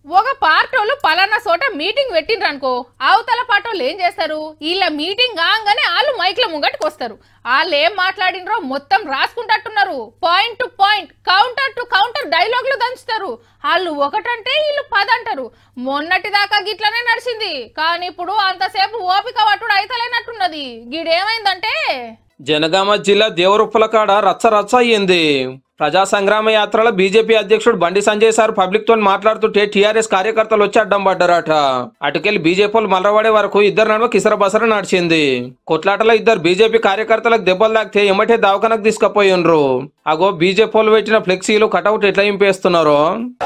ఒక పార్టోలు పలానా చోట మీటింగ్ పెట్టిండ్రు అనుకో అవతల పాటోళ్ళు ఏం చేస్తారు వీళ్ళ మీటింగ్ కాగానే వాళ్ళు మైక్ల ముంగటికి వస్తారు వాళ్ళు ఏం మాట్లాడినరో మొత్తం రాసుకుంటట్టున్నారు point to point counter to counter డైలాగులు దంచుతారు వాళ్ళు ఒకటంటే వీళ్ళు పది అంటారు మొన్నటి దాకా గిట్లనే నడిచింది కానీ ఇప్పుడు అంతసేపు ఓపిక పట్టుడు అయితలేనట్టున్నది గిడేమైందంటే జనగామ జిల్లా దేవరుప్పల కాడ రచ్చ రచ్చ అయ్యింది ప్రజా సంగ్రామ యాత్రలో బీజేపీ అధ్యక్షుడు బండి సంజయ్ సార్ పబ్లిక్ తో మాట్లాడుతుంటే టీఆర్ఎస్ కార్యకర్తలు వచ్చి అడ్డం పడ్డారట అటుకెళ్లి బీజేపీ మల్లవాడే వరకు ఇద్దరు నడుమ కిసర బసర నడిచింది కొట్లాటలో ఇద్దరు బీజేపీ కార్యకర్తలకు దెబ్బలు తాకితే ఎమ్మటే దవాఖానకు తీసుకుపోయిండ్రు అగో బీజేపీ పెట్టిన ఫ్లెక్సీలు కటౌట్ ఎట్లా ఇంపేస్తున్నారు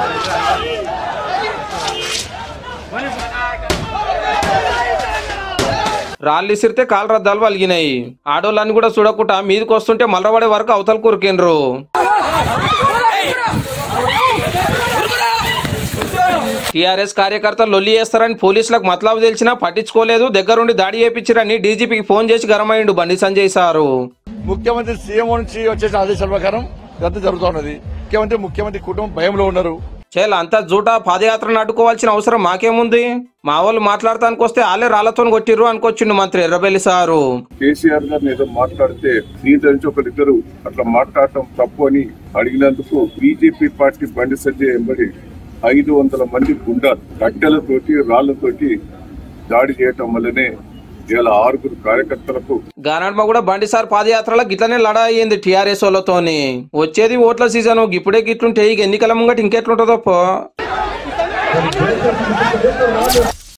రాళ్ళు ఇసిరితే కాలు రద్దాలు వలిగినాయి ఆడోళ్ళని కూడా చూడకుండా మీదకి వస్తుంటే మల్లవాడే వరకు అవతల కురికిండ్రు టీఆర్ఎస్ కార్యకర్తలు లొల్లి చేస్తారని పోలీసులకు మతలాబు తెలిసినా పట్టించుకోలేదు దగ్గరుండి దాడి చేపించారని డీజీపీకి ఫోన్ చేసి గరమైండు బండి సంజయ్ సారు ముఖ్యమంత్రి సీఎం నుంచి వచ్చేసిన ఆదేశాల ప్రకారం ఇదంతా జరుగుతున్నది ముఖ్యమంత్రి ముఖ్యమంత్రి కుటుంబం భయంలో ఉన్నారు చేయాలి అంతా జూట పాదయాత్రను అడ్డుకోవాల్సిన అవసరం మాకేముంది మా వాళ్ళు మాట్లాడటానికి వస్తే ఆలే రాళ్లతో కొట్టిర్రు అనుకొచ్చిండు మంత్రి ఎర్రబెల్లి సారు కేసీఆర్ గారిని ఏదో మాట్లాడితే దీంట్లో నుంచి ఒకరిద్దరు అట్లా మాట్లాడటం తప్పు అని అడిగినందుకు బీజేపీ పార్టీ బండి సంజయ్ ఎంబడి ఐదు వందల మంది గుండాలు కట్టెలతోటి రాళ్లతోటి దాడి చేయటం వల్లనే ఇలా ఆరుగురు కార్యకర్తలకు గానడ్మ కూడా బండి సార్ పాదయాత్రలో గిట్లనే లడా అయ్యింది టీఆర్ఎస్ వాళ్ళతోని వచ్చేది ఓట్ల సీజన్ ఇప్పుడే గిట్లుంటే ఇక ఎన్నికల ముంగట ఇంకెట్లుంటుందో పో